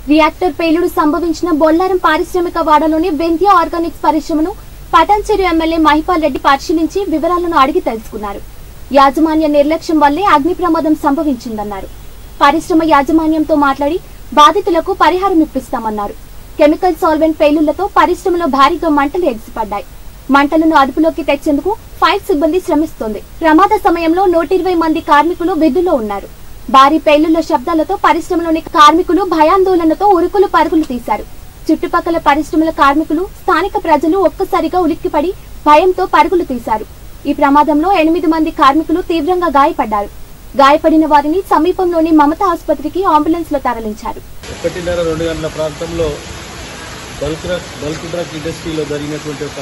reactor పేలుడు సంభవించిన బొల్లారం పారిశ్రామిక వాడలోని వెంద్య ఆర్గానిక్స్ పరిశ్రమను పటాన్చెరు ఎమ్మెల్యే మహిపాల్ రెడ్డి పరిశీలించి వివరాలను అడిగి తెలుసుకున్నారు యాజమాన్య నిర్లక్ష్యం వల్లే అగ్ని ప్రమాదం సంభవించిందన్నారు పరిశ్రమ యాజమాన్యంతో మాట్లాడి బాధితులకు పరిహారం ఇప్పిస్తామన్నారు కెమికల్ సాల్వెంట్ పేలుళ్లతో పరిశ్రమలో భారీగా మంటలు ఎగిసిపడ్డాయి మంటలను అదుపులోకి తెచ్చేందుకు ఫైర్ సిబ్బంది శ్రమిస్తోంది ప్రమాద సమయంలో నూట ఇరవై మంది కార్మికులు విధుల్లో ఉన్నారు భారీ పేలుళ్ల శబ్దాలతో పరిశ్రమలోని కార్మికులు భయాందోళనతో ఉరుకులు పరుగులు తీశారు చుట్టుపక్కల పరిశ్రమల కార్మికులు స్థానిక ప్రజలు ఒక్కసారిగా ఉలిక్కిపడి భయంతో పరుగులు తీశారు ఈ ప్రమాదంలో ఎనిమిది మంది కార్మికులు తీవ్రంగా గాయపడ్డారు గాయపడిన వారిని సమీపంలోని మమతా ఆసుపత్రికి అంబులెన్స్ లో తరలించారు ఒకటిన్నర రెండు గంటల ప్రాంతంలో బల్క్ ట్రక్ బల్క్ ట్రక్ ఇండస్ట్రీలో జరిగినటువంటి ఒక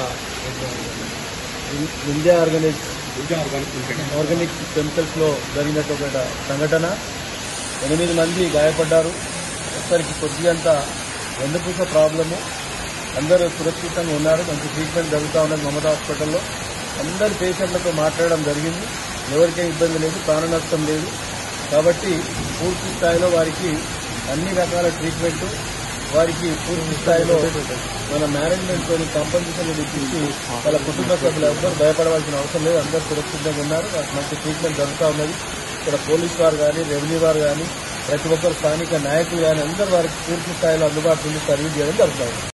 ఇండియా ఆర్గానిక్ ఆర్గానిక్ కెమికల్స్ లో జరిగినటువంటి ఒక సంఘటన ఎనిమిది మంది గాయపడ్డారు ఒకసారికి కొద్దిగంత వెన్నుపూస ప్రాబ్లము అందరూ సురక్షితంగా ఉన్నారు మంచి ట్రీట్మెంట్ జరుగుతూ ఉన్నది మమతా హాస్పిటల్లో అందరి పేషెంట్లతో మాట్లాడడం జరిగింది ఎవరికే ఇబ్బంది లేదు ప్రాణ నష్టం లేదు కాబట్టి పూర్తి స్థాయిలో వారికి అన్ని రకాల ట్రీట్మెంట్ వారికి పూర్తి స్థాయిలో మన మేనేజ్మెంట్ తోని కాంపన్సేషన్ ఇప్పించి వాళ్ళ కుటుంబ సభ్యులు ఎవ్వరు భయపడవలసిన అవసరం లేదు అందరూ సురక్షితంగా ఉన్నారు వారికి మంచి ట్రీట్మెంట్ జరుగుతూ ఉన్నది ఇక్కడ పోలీస్ వారు కానీ రెవెన్యూ వారు కానీ ప్రతి ఒక్కరు స్థానిక నాయకులు కానీ అందరూ వారికి పూర్తి స్థాయిలో అందుబాటులో ఉండి సర్వీస్ చేయడం జరుగుతుంది